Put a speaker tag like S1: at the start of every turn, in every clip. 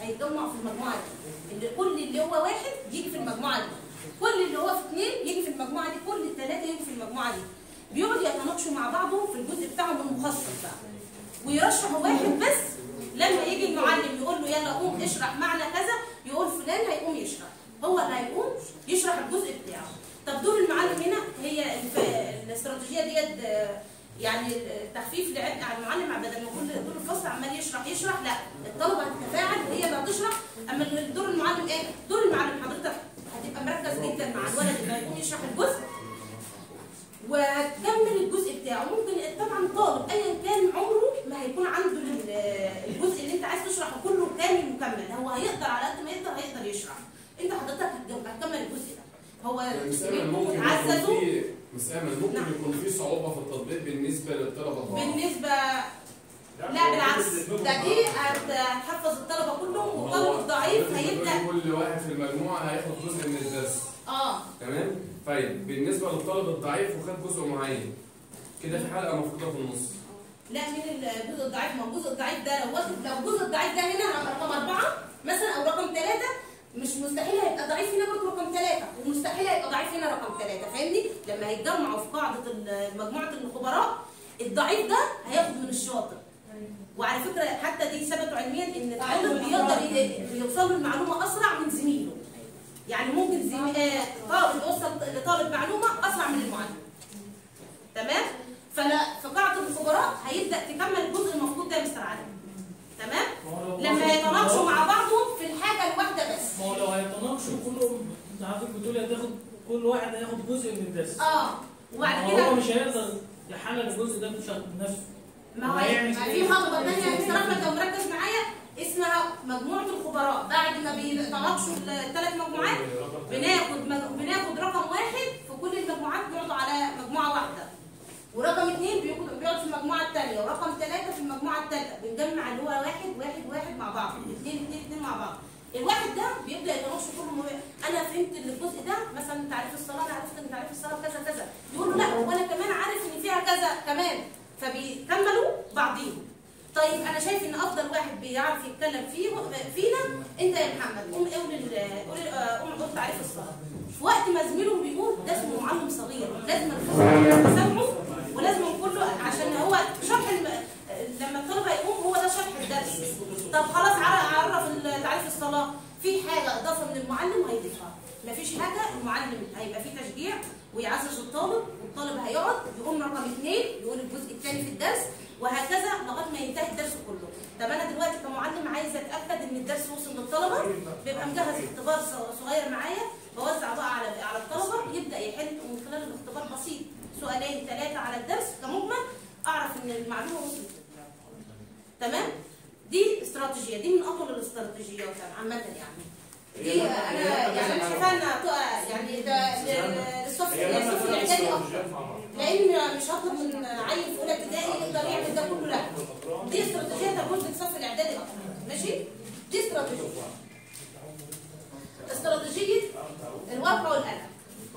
S1: هيتجمعوا في المجموعه دي اللي كل اللي هو واحد يجي في المجموعه دي كل اللي هو في اثنين يجي في المجموعه دي كل الثلاثه يجي في المجموعه دي بيقعدوا يتناقشوا مع بعضهم في الجزء بتاعهم المخصص بقى ويرشحوا واحد بس لما يجي المعلم يقول له يلا قوم اشرح معنى كذا يقول فلان هيقوم يشرح هو اللي هيقوم يشرح الجزء بتاعه طب دور المعلم هنا هي الف- الاستراتيجيه ديت آه، يعني التخفيف لعبء على المعلم بدل ما كل طول الفصل عمال يشرح يشرح لا الطلبه هتتفاعل وهي اللي هتشرح اما دور المعلم ايه؟ دور المعلم حضرتك هتبقى مركز جدا مع الولد اللي هيقوم يشرح الجزء وهتكمل الجزء بتاعه ممكن طبعا طالب ايا كان عمره ما هيكون عنده ال- الجزء اللي انت عايز تشرحه كله كامل مكمل هو هيقدر على قد ما يقدر هيقدر يشرح انت حضرتك هتجم- هتكمل الجزء ده هو
S2: مس امل
S1: بيكون
S2: ممكن يكون
S1: عززه
S2: في مس امل ممكن
S1: نعم.
S2: يكون في صعوبه في التطبيق بالنسبه للطلبه الضعاف
S1: بالنسبه لا بالعكس ده دي هت- هتحفظ الطلبه كلهم والطالب الضعيف هيبدا
S2: كل واحد في المجموعه هياخد جزء من الدرس
S1: اه
S2: تمام طيب بالنسبه للطالب الضعيف وخد جزء معين كده في حلقه مفقوده في النص
S1: لا من الجزء الضعيف ما هو الجزء الضعيف ده لو واخد لو الجزء الضعيف ده هنا رقم أربعة مثلا أو رقم ثلاثة مش مستحيل هيبقى ضعيف هنا برضه رقم ثلاثة ومستحيل هيبقى ضعيف هنا رقم ثلاثة فاهمني؟ لما هيتجمعوا في قاعدة ال- مجموعة الخبراء الضعيف ده هياخد من الشاطر وعلى فكرة حتى دي ثبتوا علميا إن الطالب بيقدر ي- يوصل له المعلومة أسرع من زميله يعني ممكن زميل آه، طالب يوصل لطالب معلومة أسرع من المعلم تمام؟ فلا في قاعدة الخبراء هيبدأ تكمل الجزء المفقود ده يا مستر علي تمام؟ لما يتناقشوا مع بعضهم في الحاجة الواحدة بس
S3: ما هو لو هيتناقشوا كلهم انت حضرتك بتقولي هتاخد كل واحد هياخد جزء من الدرس
S1: اه وبعد
S3: ما هو
S1: كده
S3: مش هيقدر يحلل الجزء ده بشكل نفسه
S1: ما هو
S3: هيعمل
S1: ما
S3: إيه؟
S1: في خطوه ثانيه يا مستر احمد لو مركز معايا اسمها مجموعه الخبراء بعد ما بيتناقشوا الثلاث مجموعات بناخد مج- بناخد رقم واحد في كل المجموعات بيقعدوا على مجموعه واحده ورقم اثنين بيقعد بيقعد في المجموعه الثانيه ورقم ثلاثه في المجموعه الثالثه بنجمع اللي هو واحد واحد واحد مع بعض اثنين اثنين اثنين مع بعض الواحد ده بيبدا يتناقشوا كلهم هو انا فهمت ان الجزء ده مثلا تعريف الصلاه انا عرفت ان تعريف الصلاه كذا كذا يقول له لا وانا كمان عارف ان فيها كذا كمان فبيكملوا بعضيهم طيب انا شايف ان افضل واحد بيعرف يتكلم فيه فينا انت يا محمد قوم قول ال- قول آه، قوم قول تعريف الصلاه في وقت ما زميله بيقول ده اسمه معلم صغير لازم الفصل يسمعه ولازم كله عشان هو شرح الم... لما الطلبه يقوم هو ده شرح الدرس طب خلاص عر- عرف ال- تعريف الصلاه في حاجه اضافه من المعلم هيضيفها مفيش حاجه المعلم هيبقى فيه تشجيع ويعزز الطالب والطالب هيقعد يقوم رقم اثنين يقول الجزء الثاني في الدرس وهكذا لغايه ما ينتهي الدرس كله طب انا دلوقتي كمعلم عايزه اتاكد ان الدرس وصل للطلبه بيبقى مجهز اختبار ص- صغير معايا بوزع بقى على على الطلبه يبدا يحل ومن خلال الاختبار بسيط سؤالين ثلاثه على الدرس كمجمل اعرف ان المعلومه وصلت تمام دي استراتيجيه دي من اطول الاستراتيجيات عامه يعني دي انا يعني انا شايفاها انها تقع- يعني ده ل- للصف الصف الاعدادي اكتر لان مش هطلب من عيل في اولى ابتدائي يقدر يعمل ده كله لا دي استراتيجيه تجوز للصف الاعدادي اكتر ماشي دي استراتيجيه استراتيجيه الورقه والقلم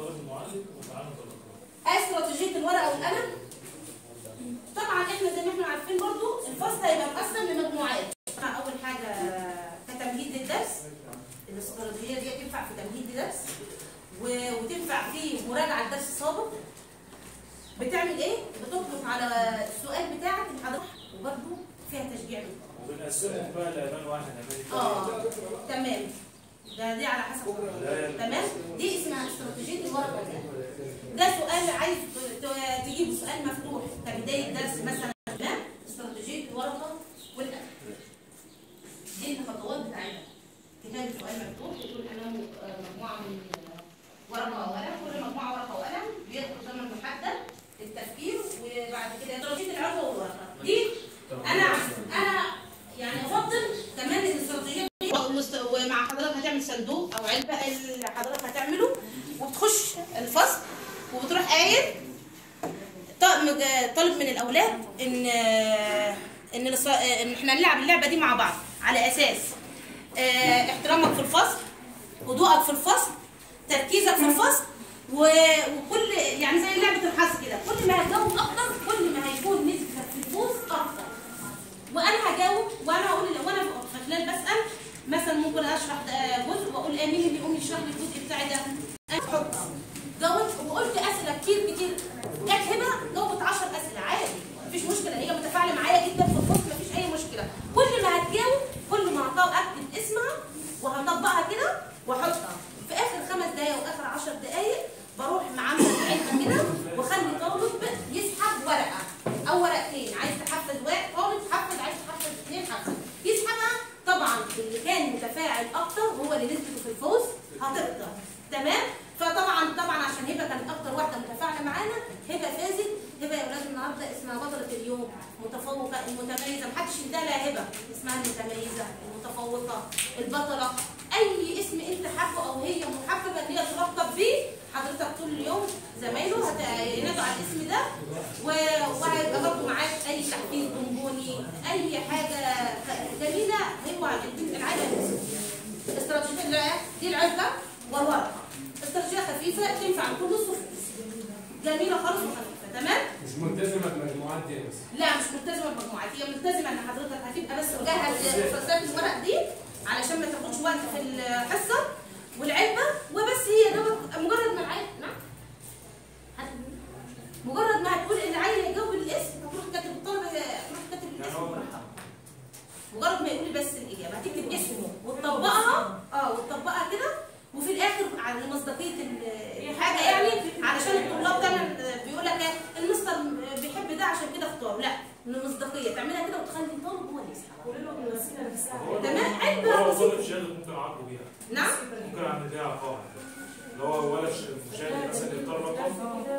S1: استراتيجيه الورقه والقلم طبعا احنا زي ما احنا عارفين برضو الفصل هيبقى مقسم لمجموعات اول حاجه كتمهيد للدرس الاستراتيجيه دي تنفع في تمهيد لدرس و- وتنفع في مراجعه الدرس السابق بتعمل ايه؟ بتطلق على السؤال بتاعك اللي حضرتك وبرضه فيها تشجيع للطلبه
S4: وبنقسمهم بقى لألوان واحد
S1: اه تمام ده دي على حسب تمام دي اسمها استراتيجيه الورقه والقلم ده سؤال عايز ت- ت- تجيبه سؤال مفتوح كبدايه درس مثلا تمام استراتيجيه الورقه والقلم دي الخطوات بتاعتها كتابه سؤال مفتوح يكون امامه آه، مجموعه من آه، ورقه وقلم كل مجموعه ورقه وقلم بياخد زمن محدد للتفكير وبعد كده استراتيجيه العرضه والورقه دي انا انا يعني افضل كمان الاستراتيجيه دي والمست- ومع حضرتك هتعمل صندوق او علبه اللي حضرتك هتعمله وبتخش الفصل وبتروح قايل طالب طالب من الاولاد ان ان الص- ان احنا نلعب اللعبه دي مع بعض على اساس آه، احترامك في الفصل هدوءك في الفصل تركيزك في الفصل و- وكل يعني زي لعبه الحظ كده كل ما هتجاوب اكتر كل ما هيكون نسبتك في الفوز اكتر وانا هجاوب وانا هقول وانا في خلال بسال مثلا ممكن اشرح ده جزء واقول امين اللي يقوم يشرح لي الجزء بتاعي ده انا احطها جاوبت وقلت اسئله كتير كتير جت هبه جاوبت 10 اسئله عادي مفيش مشكله هي متفاعله معايا جدا في الفصل مفيش اي مشكله كل ما هتجاوب كل ما هطلع اكتب اسمها وهطبقها كده واحطها في اخر خمس دقايق واخر 10 دقايق بروح معامله العلم كده واخلي طالب يسحب ورقه او ورقتين عايز تحفز واحد طالب حفز عايز تحفز اثنين حفز يسحبها طبعا اللي كان متفاعل اكتر هو اللي نسبته في الفوز هتقدر تمام فطبعا طبعا عشان هبه كانت اكتر واحده متفاعله معانا هبه فازت هبه يا اولاد النهارده اسمها بطله اليوم متفوقه المتميزه محدش يديها لها هبه اسمها المتميزه المتفوقه البطله اي اسم انت حابه او هي محببه ان هي تلقب بيه حضرتك طول اليوم زمايله هينادوا على الاسم ده و- وهيبقى برضه معاك اي تحفيز بونبوني اي حاجه جميله هو العاده استراتيجيه اللي دي العلبه والورقه استراتيجيه خفيفه تنفع لكل الصفوف جميله خالص وخفيفه تمام
S2: مش ملتزمه بمجموعات دي بس
S1: لا مش ملتزمه بمجموعات هي ملتزمه ان حضرتك هتبقى بس مجهز مسلسلات الورق دي علشان ما تاخدش وقت في الحصه والعلبه وبس هي دوت مجرد ما العيل نعم هت- مجرد ما هتقول العيل هيجاوب الاسم هتروح كاتب الطلبه هتروح كاتب الاسم براحتك مجرد ما يقول لي بس الاجابه هتكتب اسمه وتطبقها اه وتطبقها كده وفي الاخر على مصداقيه ال- الحاجه يعني علشان الطلاب دايما بيقول لك إيه، المستر بيحب ده عشان كده اختاره لا من المصداقيه تعملها كده وتخلي الطالب هو اللي يسحب
S4: قولي لهم الوسيله نفسها
S1: تمام
S5: هو
S1: علبه
S5: وظيفة
S1: بسيطة.
S5: شهادة ممكن أعاقبه بيها
S1: نعم
S5: ممكن أعمل بيها عقاب اللي هو ولا مشاهد مثلا يختار رقم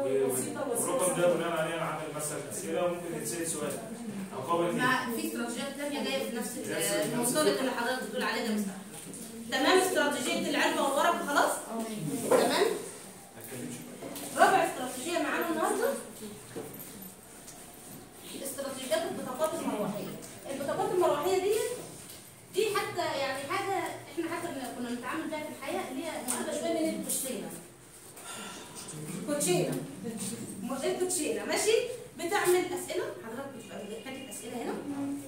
S5: والرقم ده بناء عليه أنا عامل مثلا أسئلة وممكن يتسأل سؤال عقابة دي
S1: مع في استراتيجيات ثانيه جايه في نفس ال- المنطلق اللي حضرتك بتقول عليه ده مستر تمام استراتيجيه العلبه والورق خلاص تمام رابع استراتيجيه معانا النهارده استراتيجيات البطاقات المروحيه البطاقات المروحيه دي دي حتى يعني حاجه احنا حتى بن- كنا بنتعامل بيها في الحياه اللي هي مقربه شويه من الكوتشينه كوتشينه م- الكوتشينه ماشي بتعمل اسئله حضرتك بتبقى كاتب اسئله هنا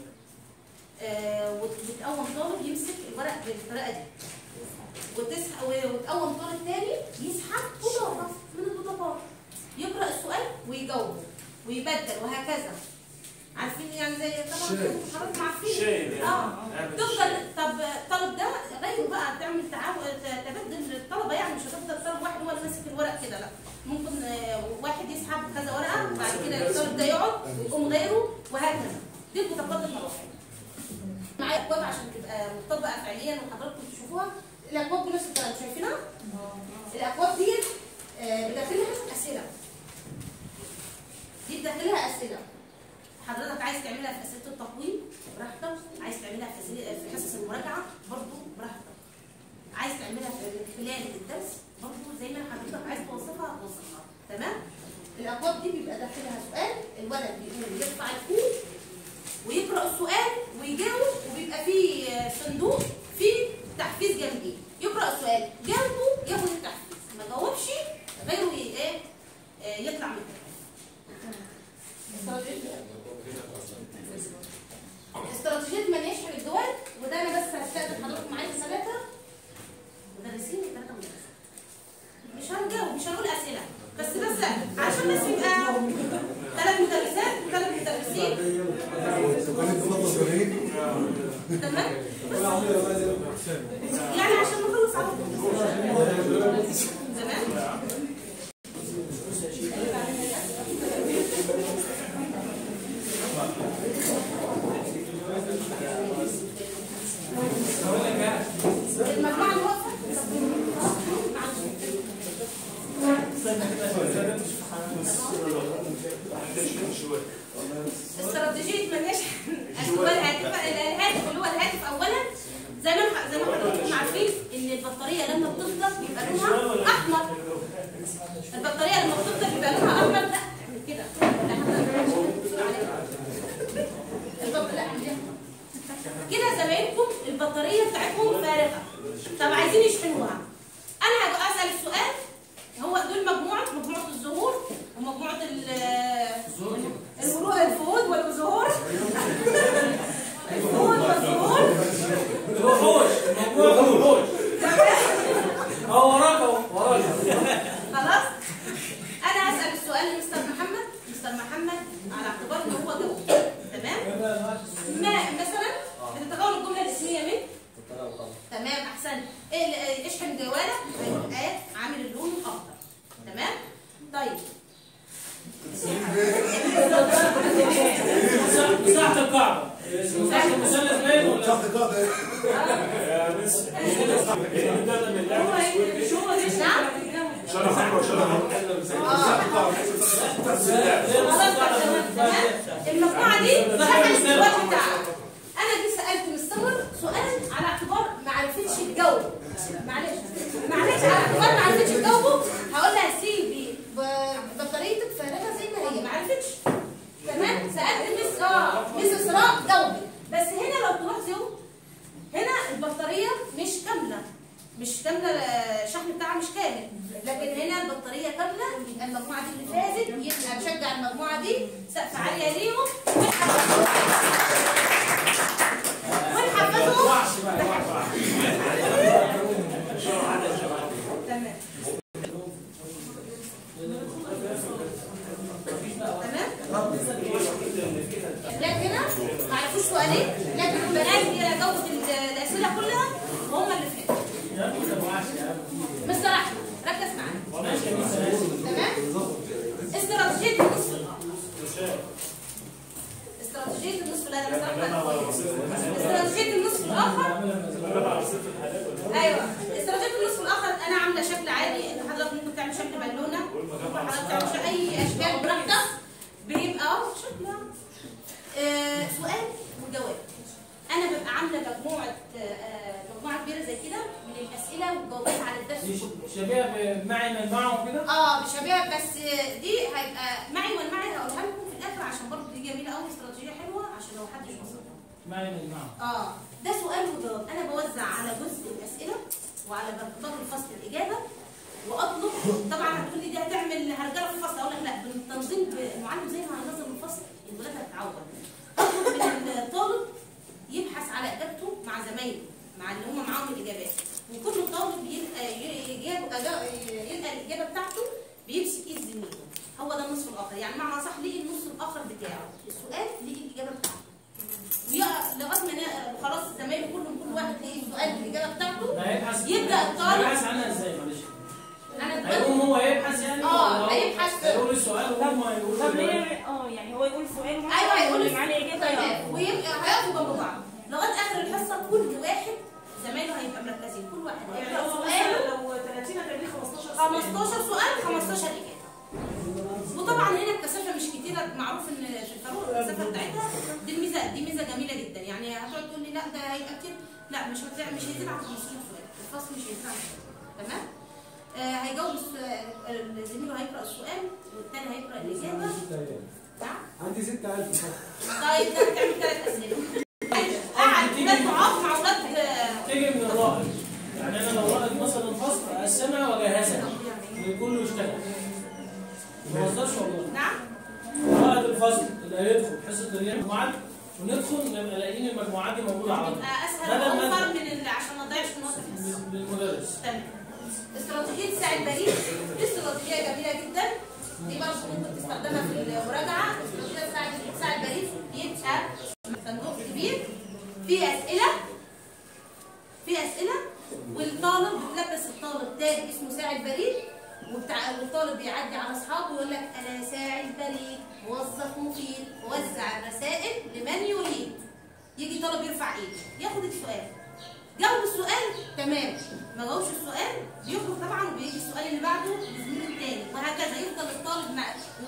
S1: آه وتقوم طالب يمسك الورق بالطريقه دي وتسحب وتقوم طالب تاني يسحب بطاقه من البطاقات يقرا السؤال ويجاوبه ويبدل وهكذا عارفين يعني زي طبعا حضرتك عارفين
S5: شايل يعني
S1: اه
S5: نعمل
S1: تفضل
S5: شايل.
S1: طب الطالب ده غيره بقى تعمل تعاون تبدل الطلبه يعني مش هتفضل طالب واحد هو اللي ماسك الورق كده لا ممكن آه، واحد يسحب كذا ورقه وبعد كده الطالب ده يقعد ويقوم غيره وهكذا دي البطاقات المروحيه معايا اكواب عشان تبقى مطبقه فعليا وحضراتكم تشوفوها الاكواب بنفس الكلام شايفينها؟ الاكواب دي آه، بداخلها اسئله دي بداخلها اسئله حضرتك عايز تعملها في اسئله التقويم براحتك عايز تعملها في أسئلة- في حصص المراجعه برضو براحتك عايز تعملها في خلال الدرس برضو زي ما حضرتك عايز توظفها توظفها تمام الاكواب دي بيبقى داخلها سؤال الولد بيقول يرفع الكوب ويقرا السؤال ويجاوب وبيبقى فيه صندوق فيه تحفيز جنبيه يقرا السؤال جنبه ياخد التحفيز ما جاوبش غيره ي- ايه آه، يطلع من التحفيز استراتيجيه من يشحن الدول وده انا بس هستاذن حضرتك معايا ثلاثه مدرسين وثلاثه مدرسين مش هنجاوب مش هنقول اسئله بس بس عشان بس يبقى ثلاث مدرسات وثلاث مدرسين تمام يعني عشان نخلص على طول تمام المجموعه اللي واقفه
S5: عندنا شوية
S1: استراتيجيه من يشحن الدول الهاتف الهاتف اللي هو الهاتف اولا زي ما زي ما حضراتكم عارفين ان البطاريه لما بتفضل بيبقى لونها احمر البطاريه لما بتفضل بيبقى لونها احمر لا اعمل كده لا بسرعة عليها. البط- لا اعمل كده. كده زمايلكم البطاريه بتاعتهم فارغه طب عايزين يشحنوها انا هبقى اسال السؤال هو دول مجموعه مجموعه الزهور ومجموعه ال الورود الفهود والزهور الفهود والزهور
S3: الوحوش الموضوع
S4: الاصدقاء ده
S5: يا مس ايه اللي بتاخد من اللعبه
S6: مش هو ليش
S1: نعم.
S5: شرف حلو شرف بس اللعبه
S1: خلاص تمام تمام المجموعه دي شحنت الوقت بتاعها انا جيت سالت مستمر سؤال على اعتبار ما عرفتش تجاوب معلش معلش على اعتبار ما عرفتش تجاوبه هقول لها سيبي ب- بطاريتك فارغه زي ما هي ما عرفتش تمام سالت مس اه مس اسراء جاوبت بس هنا لو تلاحظوا هنا البطاريه مش كامله مش كامله الشحن بتاعها مش كامل لكن هنا البطاريه كامله يبقى المجموعه دي اللي فازت يبقى نشجع المجموعه دي سقف عاليه ليهم ونحفزهم ونحفزهم تمام تمام لكن هنا ما عرفوش سؤالين لكن البنات هي اللي جاوبت الاسئله كلها وهم اللي فاتوا
S3: يا ابني ده وحش يا ابني
S1: مستر احمد ركز معايا
S3: ماشي يا ميس ماشي
S1: تمام استراتيجيه النصف الاخر استراتيجيه النصف الاخر استراتيجيه النصف الاخر ايوه استراتيجيه النصف الاخر انا عامله شكل عادي انت حضرتك ممكن تعمل شكل بالونه ممكن حضرتك تعمل شكل اي اشكال براحتك بيبقى اه شكل آه سؤال وجواب انا ببقى عامله مجموعه آه، آه، مجموعه كبيره زي كده من الاسئله والجوابات على الدرس
S3: دي
S1: كله
S3: شبيهه بمعي من معه كده
S1: اه مشابهه بس دي هيبقى معي والمعي هقولها لكم في الاخر عشان برضه دي جميله قوي استراتيجيه حلوه عشان لو حدش وصل
S3: معي من معه
S1: اه ده سؤال وجواب انا بوزع على جزء الاسئله وعلى باقي الفصل الاجابه واطلب طبعا هتقول لي دي هتعمل هرجله في الفصل اقول لك لا بالتنظيم المعلم زي ما هينظم الفصل الولاد هتتعود اطلب من الطالب يبحث على اجابته مع زمايله مع اللي هم معاهم الاجابات وكل طالب يلقى يجاب يلقى الاجابه بتاعته بيمسك ايد زميله هو ده النصف الاخر يعني معنى صح ليه النص الاخر بتاعه السؤال ليه الاجابه بتاعته ويقع لغايه ما نا- خلاص زمايله كلهم كل واحد ليه السؤال بالاجابه بتاعته
S3: ده هيبحث
S1: يبدأ الطالب-
S3: هيبحث عنها ازاي معلش
S1: انا دلوقتي
S3: هيقوم هو يبحث يعني
S1: اه،
S3: ولا هو
S1: هيبحث.
S3: هيقول السؤال وهم هيقولوا
S6: طب
S3: الجواب؟
S6: ليه اه يعني هو يقول سؤال وهو
S1: ايوه هيقول
S6: اللي معاه الاجابه يلا.
S1: ويبقى هيقفوا جنب بعض لغايه اخر الحصه كل واحد زمايله هيبقى مركزين كل واحد
S6: يعني
S1: هيقرا
S6: لو
S1: سؤاله
S6: لو 30 هتعملي 15
S1: 15 سؤال 15 اجابه وطبعا هنا الكثافه مش كتيره معروف ان في الفاروق الكثافه بتاعتها دي الميزه دي ميزه جميله جدا يعني هتقعد تقول لي لا ده هيبقى كتير لا مش هتلاقي مش هيزيد عن 15 سؤال الفصل مش هيزيد عن 15 تمام آه هيجاوب السؤال- زميله هيقرا السؤال والتاني هيقرا الاجابه نعم
S4: عندي 6000
S1: طيب ده هتعمل ثلاث اسئله قاعد ولاد معاق مع ولاد آه،
S3: تيجي من الرائد يعني انا لو رائد مثلا فصل اقسمها واجهزها كله يشتغل ما بهزرش والله
S1: نعم
S3: رائد الفصل اللي هيدخل حصه المجموعات وندخل نبقى لاقيين المجموعات دي موجوده على طول
S1: يبقى اسهل
S3: بدل ما
S1: واوفر من اللي عشان ما نضيعش في نقطه الحصه
S3: للمدرس
S1: تمام استراتيجيه ساعة البريد دي استراتيجيه جميله جدا دي برضه ممكن تستخدمها في المراجعه استراتيجيه ساعة ساعة البريد بيبقى صندوق كبير فيه اسئله فيه اسئله والطالب بتلبس الطالب تاج اسمه ساعي البريد وبتاع والطالب بيعدي على اصحابه ويقول لك انا ساعي البريد موظف مفيد وزع الرسائل لمن يريد يجي طالب يرفع ايده ياخد السؤال جاوب السؤال تمام ما جاوبش السؤال بيخرج طبعا وبيجي السؤال اللي بعده للزميل التاني وهكذا يفضل الطالب مع